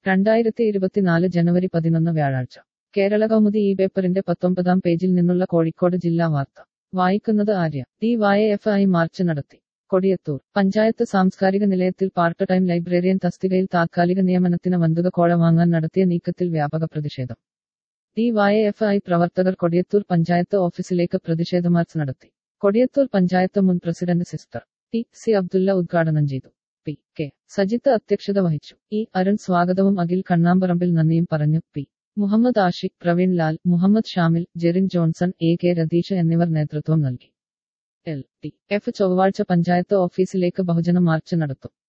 രണ്ടായിരത്തി ഇരുപത്തിനാല് ജനുവരി പതിനൊന്ന് വ്യാഴാഴ്ച കേരള കൗമുദി ഈ പേപ്പറിന്റെ പത്തൊമ്പതാം പേജിൽ നിന്നുള്ള കോഴിക്കോട് ജില്ലാ വാർത്ത വായിക്കുന്നത് Arya D Y F I march നടത്തി കൊടിയത്തൂർ പഞ്ചായത്ത് സാംസ്കാരിക നിലയത്തിൽ പാർട്ട് ടൈം ലൈബ്രറിയൻ തസ്തികയിൽ താത്കാലിക നിയമനത്തിന് വന്തുക കോഴ വാങ്ങാൻ നടത്തിയ നീക്കത്തിൽ വ്യാപക പ്രതിഷേധം ഡി വൈ എഫ് ഐ പ്രവർത്തകർ കൊടിയത്തൂർ പഞ്ചായത്ത് ഓഫീസിലേക്ക് പ്രതിഷേധ മാർച്ച് നടത്തി കൊടിയത്തൂർ പഞ്ചായത്ത് മുൻ president sister T C Abdulla ഉദ്ഘാടനം ചെയ്തു പി കെ സജിത്ത് അധ്യക്ഷത വഹിച്ചു ഇ അരുൺ സ്വാഗതവും അഖിൽ കണ്ണാമ്പറമ്പിൽ നന്ദിയും പറഞ്ഞു P Muhammad Ashiq Praveen Lal Muhammad Shamil Jerin Johnson A K Ratheesh എന്നിവർ നേതൃത്വം നൽകി എൽ ടി എഫ് ചൊവ്വാഴ്ച പഞ്ചായത്ത് ഓഫീസിലേക്ക് ബഹുജന മാർച്ച് നടത്തും